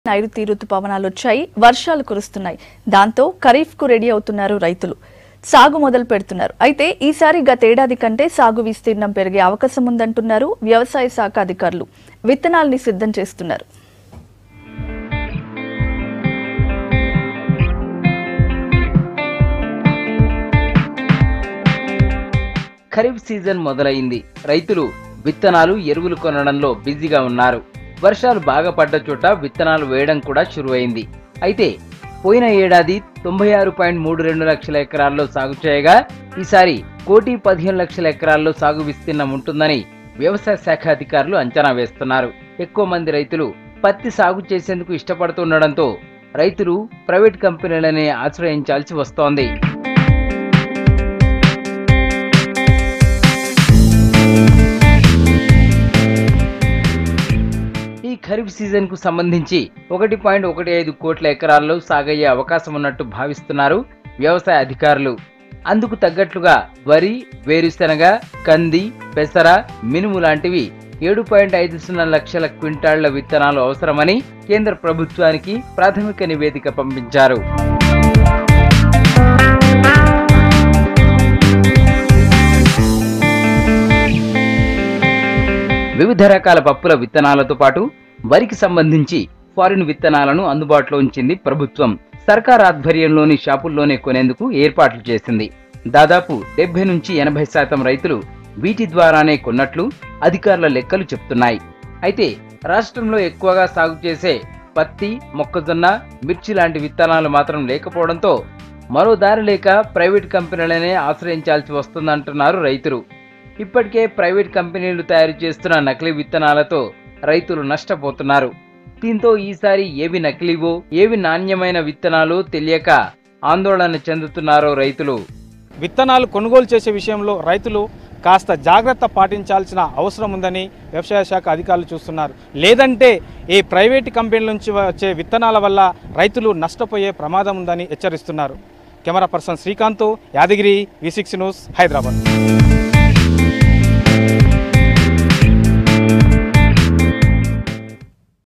నైరుతి రుతుపవనాలు వచ్చాయి వర్షాలు కురుస్తున్నాయి దాంతో ఖరీఫ్ కు రెడీ అవుతున్నారు రైతులు సాగు మొదలు పెడుతున్నారు అయితే ఈసారి గతేడాది కంటే సాగు విస్తీర్ణం పెరిగే అవకాశం ఉందంటున్నారు వ్యవసాయ శాఖ అధికారులు విత్తనాల్ని సిద్ధం చేస్తున్నారు ఖరీఫ్ సీజన్ మొదలైంది రైతులు విత్తనాలు ఎరువులు కొనడంలో బిజీగా ఉన్నారు వర్షాలు బాగా పడ్డ చోట విత్తనాలు వేయడం కూడా శురువైంది అయితే పోయిన ఏడాది తొంభై ఆరు పాయింట్ మూడు రెండు లక్షల ఎకరాల్లో సాగు చేయగా ఈసారి కోటి పదిహేను లక్షల ఎకరాల్లో సాగు విస్తీర్ణం ఉంటుందని వ్యవసాయ శాఖ అధికారులు అంచనా వేస్తున్నారు ఎక్కువ మంది రైతులు పత్తి సాగు చేసేందుకు ఇష్టపడుతుండడంతో రైతులు ప్రైవేట్ కంపెనీలనే ఆశ్రయించాల్సి వస్తోంది ఈ ఖరీఫ్ సీజన్ కు సంబంధించి ఒకటి పాయింట్ ఒకటి ఐదు కోట్ల ఎకరాల్లో సాగయ్యే అవకాశం ఉన్నట్టు భావిస్తున్నారు వ్యవసాయ అధికారులు అందుకు తగ్గట్లుగా వరి వేరుశెనగ కంది పెసర మినుము లాంటివి ఏడు పాయింట్ ఐదు సున్నా లక్షల క్వింటాళ్ల విత్తనాలు అవసరమని కేంద్ర ప్రభుత్వానికి ప్రాథమిక నివేదిక పంపించారు వివిధ రకాల పప్పుల విత్తనాలతో పాటు వరికి సంబంధించి ఫారిన్ విత్తనాలను అందుబాటులో ఉంచింది ప్రభుత్వం సర్కార్ ఆధ్వర్యంలోని షాపుల్లోనే కొనేందుకు ఏర్పాట్లు చేసింది దాదాపు డెబ్బై నుంచి ఎనభై శాతం రైతులు వీటి ద్వారానే కొన్నట్లు అధికారుల లెక్కలు చెప్తున్నాయి అయితే రాష్ట్రంలో ఎక్కువగా సాగు చేసే పత్తి మొక్కజొన్న మిర్చి లాంటి విత్తనాలు మాత్రం లేకపోవడంతో మరో దారి లేక ప్రైవేట్ కంపెనీలనే ఆశ్రయించాల్సి వస్తుందంటున్నారు రైతులు ఇప్పటికే ప్రైవేట్ కంపెనీలు తయారు చేస్తున్న నకిలీ విత్తనాలతో రైతులు నష్టపోతున్నారు దీంతో ఈసారి ఏవి నకిలీవో ఏవి నాణ్యమైన విత్తనాలు తెలియక ఆందోళన చెందుతున్నారో రైతులు విత్తనాలు కొనుగోలు చేసే విషయంలో రైతులు కాస్త జాగ్రత్త పాటించాల్సిన అవసరం ఉందని వ్యవసాయ శాఖ అధికారులు చూస్తున్నారు లేదంటే ఈ ప్రైవేట్ కంపెనీల నుంచి వచ్చే విత్తనాల వల్ల రైతులు నష్టపోయే ప్రమాదం ఉందని హెచ్చరిస్తున్నారు camera person Srikanth Yadagiri V six news Hyderabad